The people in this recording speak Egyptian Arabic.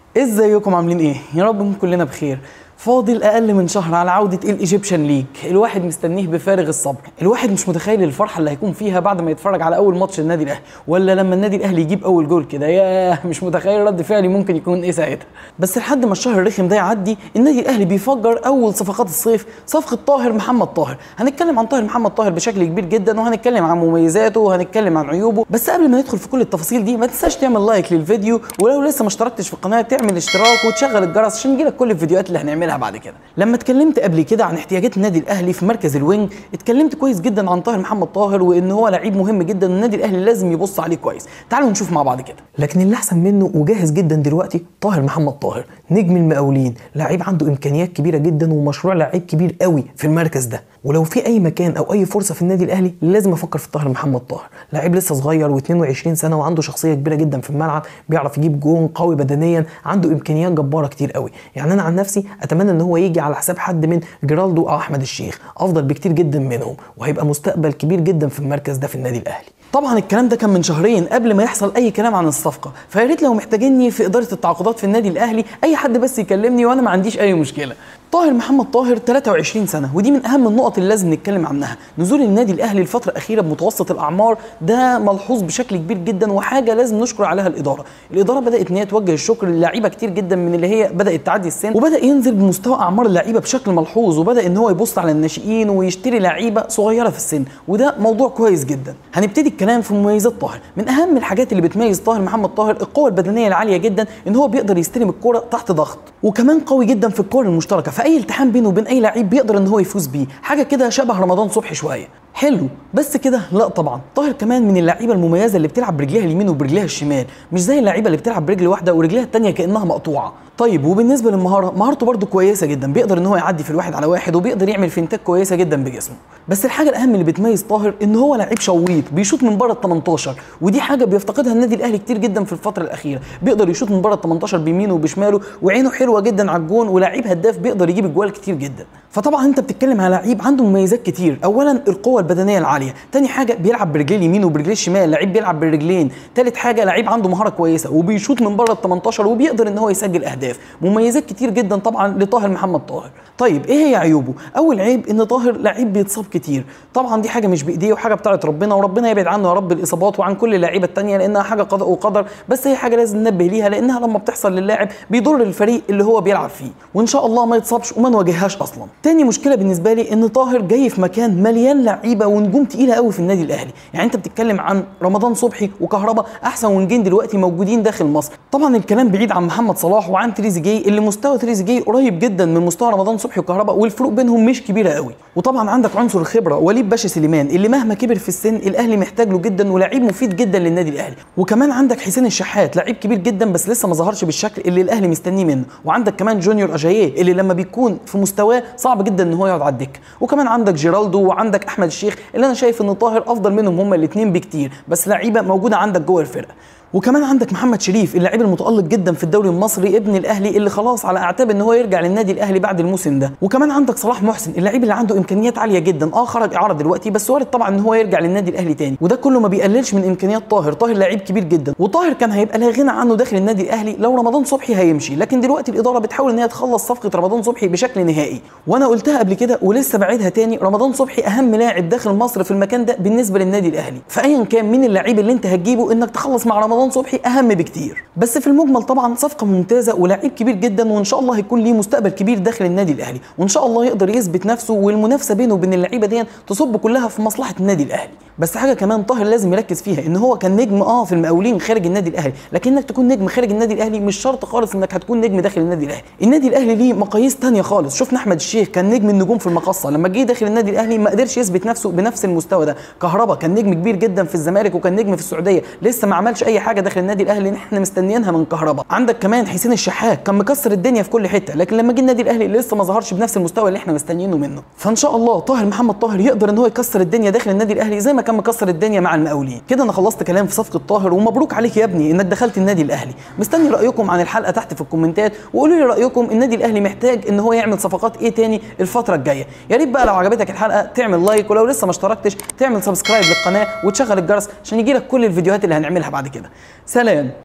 ازيكم عاملين ايه يا رب نكون كلنا بخير فاضل اقل من شهر على عوده الايجيبشن ليج الواحد مستنيه بفارغ الصبر الواحد مش متخيل الفرحه اللي هيكون فيها بعد ما يتفرج على اول ماتش النادي الاهلي ولا لما النادي الاهلي يجيب اول جول كده ياه مش متخيل رد فعلي ممكن يكون ايه ساعتها بس لحد ما الشهر الرخم ده يعدي النادي الاهلي بيفجر اول صفقات الصيف صفقه طاهر محمد طاهر هنتكلم عن طاهر محمد طاهر بشكل كبير جدا وهنتكلم عن مميزاته وهنتكلم عن عيوبه بس قبل ما ندخل في كل التفاصيل دي ما تنساش تعمل لايك للفيديو ولو لسه ما اشتركتش في القناه تعمل اشتراك وتشغل الجرس عشان يجيلك كل الفيديوهات اللي هنعملها بعد كده لما اتكلمت قبل كده عن احتياجات النادي الاهلي في مركز الوينج اتكلمت كويس جدا عن طاهر محمد طاهر وان هو لعيب مهم جدا والنادي الاهلي لازم يبص عليه كويس تعالوا نشوف مع بعض كده لكن اللي احسن منه وجاهز جدا دلوقتي طاهر محمد طاهر نجم المقاولين لعيب عنده امكانيات كبيره جدا ومشروع لعيب كبير قوي في المركز ده ولو في اي مكان او اي فرصه في النادي الاهلي لازم افكر في طاهر محمد طاهر لعيب لسه صغير و22 سنه وعنده شخصيه كبيره جدا في الملعب بيعرف يجيب جون قوي بدنيا عنده امكانيات جباره كتير قوي يعني انا عن نفسي اتمنى ان هو يجي على حساب حد من جيرالدو او احمد الشيخ افضل بكتير جدا منهم وهيبقى مستقبل كبير جدا في المركز ده في النادي الاهلي طبعا الكلام ده كان من شهرين قبل ما يحصل اي كلام عن الصفقه فيا ريت لو محتاجيني في اداره التعاقدات في النادي الاهلي اي حد بس يكلمني وانا ما عنديش اي مشكله طاهر محمد طاهر 23 سنه ودي من اهم النقط اللي لازم نتكلم عنها نزول النادي الاهلي الفتره الاخيره بمتوسط الاعمار ده ملحوظ بشكل كبير جدا وحاجه لازم نشكر عليها الاداره الاداره بدات ان هي توجه الشكر للاعيبه كتير جدا من اللي هي بدات تعدي السن وبدا ينزل بمستوى اعمار اللعيبه بشكل ملحوظ وبدا ان هو يبص على الناشئين ويشتري لعيبه صغيره في السن وده موضوع كويس جدا هنبتدي الكلام في مميزات طاهر من اهم الحاجات اللي بتميز طاهر محمد طاهر القوه البدنيه العاليه جدا ان هو بيقدر يستلم الكره تحت ضغط وكمان قوي جدا في الكره المشتركه فاي التحام بينه وبين اي لعيب بيقدر ان هو يفوز بيه حاجه كده شبه رمضان صبحي شويه حلو بس كده لا طبعا طاهر كمان من اللعيبه المميزه اللي بتلعب برجليها اليمين وبرجليها الشمال مش زي اللعيبه اللي بتلعب برجل واحده ورجليها الثانيه كانها مقطوعه طيب وبالنسبه للمهاره مهارته برده كويسه جدا بيقدر ان هو يعدي في الواحد على واحد وبيقدر يعمل فينتات كويسه جدا بجسمه بس الحاجه الاهم اللي بتميز طاهر ان هو لعيب شويط بيشوط من بره ال 18 ودي حاجه بيفتقدها النادي الاهلي كتير جدا في الفتره الاخيره بيقدر يشوط من بره ال 18 بيمينه وبشماله وعينه حلوه جدا على الجون ولاعيب هداف بيقدر يجيب اجوال كتير جدا فطبعا انت بتتكلم على لعيب عنده مميزات كتير اولا القوه البدنيه العاليه تاني حاجه بيلعب برجليه اليمين وبرجليه الشمال لعيب بيلعب بالرجلين تالت حاجه لعيب عنده مهاره كويسه وبيشوط من بره ال 18 وبيقدر ان هو يسجل اهداف مميزات كتير جدا طبعا لطاهر محمد طاهر طيب ايه هي عيوبه اول عيب ان طاهر لعيب بيتصاب كتير طبعا دي حاجه مش بايديه وحاجه بتاعت ربنا وربنا يبعد عنه يا رب الاصابات وعن كل اللعيبه التانية لانها حاجه قضاء وقدر بس هي حاجه لازم ننبه ليها لانها لما بتحصل للاعب بيضر الفريق اللي هو بيلعب فيه وان شاء الله ما يتصابش وما نواجههاش اصلا تاني مشكله بالنسبه لي ان طاهر جاي في مكان مليان لعيبه ونجوم تقيله قوي في النادي الاهلي يعني انت بتتكلم عن رمضان صبحي وكهربا احسن ونجين دلوقتي موجودين داخل مصر طبعا الكلام بعيد عن محمد صلاح وعن تريزيجيه اللي مستوى تريزيجيه قريب جدا من مستوى رمضان صبحي وكهربا والفروق بينهم مش كبيره قوي وطبعا عندك عنصر الخبره وليد باشا سليمان اللي مهما كبر في السن الاهلي محتاج له جدا ولاعيب مفيد جدا للنادي الاهلي وكمان عندك حسين الشحات لعيب كبير جدا بس لسه ما ظهرش بالشكل اللي الاهلي مستنيه منه وعندك كمان جونيور اجاييه اللي لما بيكون في مستواه صعب جدا ان هو يقعد على الدكه وكمان عندك جيرالدو وعندك احمد الشيخ اللي انا شايف ان طاهر افضل منهم هما الاثنين بكتير بس لعيبه موجوده عندك جوه الفرقه وكمان عندك محمد شريف اللاعب المتالق جدا في الدوري المصري ابن الاهلي اللي خلاص على اعتاب ان هو يرجع للنادي الاهلي بعد الموسم ده وكمان عندك صلاح محسن اللاعب اللي عنده امكانيات عاليه جدا اه خرج اعاره دلوقتي بس وارد طبعا ان هو يرجع للنادي الاهلي تاني وده كله ما بيقللش من امكانيات طاهر طاهر لاعب كبير جدا وطاهر كان هيبقى لا غنى عنه داخل النادي الاهلي لو رمضان صبحي هيمشي لكن دلوقتي الاداره بتحاول ان هي تخلص صفقه رمضان صبحي بشكل نهائي وانا قلتها قبل كده ولسه بعيدها تاني رمضان صبحي اهم لاعب داخل مصر في المكان ده بالنسبه للنادي الاهلي فايا كان مين اللاعب اللي انت هتجيبه انك تخلص مع رمضان صبحي اهم بكتير بس في المجمل طبعا صفقه ممتازه ولاعيب كبير جدا وان شاء الله هيكون ليه مستقبل كبير داخل النادي الاهلي وان شاء الله يقدر يثبت نفسه والمنافسه بينه وبين اللعيبه دي تصب كلها في مصلحه النادي الاهلي بس حاجه كمان طاهر لازم يركز فيها ان هو كان نجم اه في المقاولين خارج النادي الاهلي لكنك تكون نجم خارج النادي الاهلي مش شرط خالص انك هتكون نجم داخل النادي الاهلي النادي الاهلي ليه مقاييس تانية خالص شفنا احمد الشيخ كان نجم النجوم في المقصه لما جه داخل النادي الاهلي ما قدرش يثبت نفسه بنفس المستوى ده كهربا كان نجم كبير جدا في الزمالك وكان نجم في السعوديه لسه ما عملش اي حاجه داخل النادي الاهلي اللي احنا مستنيينها من كهربا عندك كمان حسين الشحات كان مكسر الدنيا في كل حته لكن لما جه النادي الاهلي لسه ما ظهرش بنفس المستوى اللي احنا مستنيينه منه فان شاء الله طاهر محمد طاهر يقدر ان هو يكسر الدنيا داخل النادي الاهلي زي ما كان مكسر الدنيا مع المقاولين كده انا خلصت كلام في صفقه طاهر ومبروك عليك يا ابني انك دخلت النادي الاهلي مستني رايكم عن الحلقه تحت في الكومنتات وقولوا لي رايكم النادي الاهلي محتاج ان هو يعمل صفقات ايه تاني الفتره الجايه يا ريت بقى لو عجبتك الحلقه تعمل لايك ولو لسه ما اشتركتش تعمل سبسكرايب للقناه وتشغل الجرس عشان يجيلك كل الفيديوهات اللي هنعملها بعد كده سلام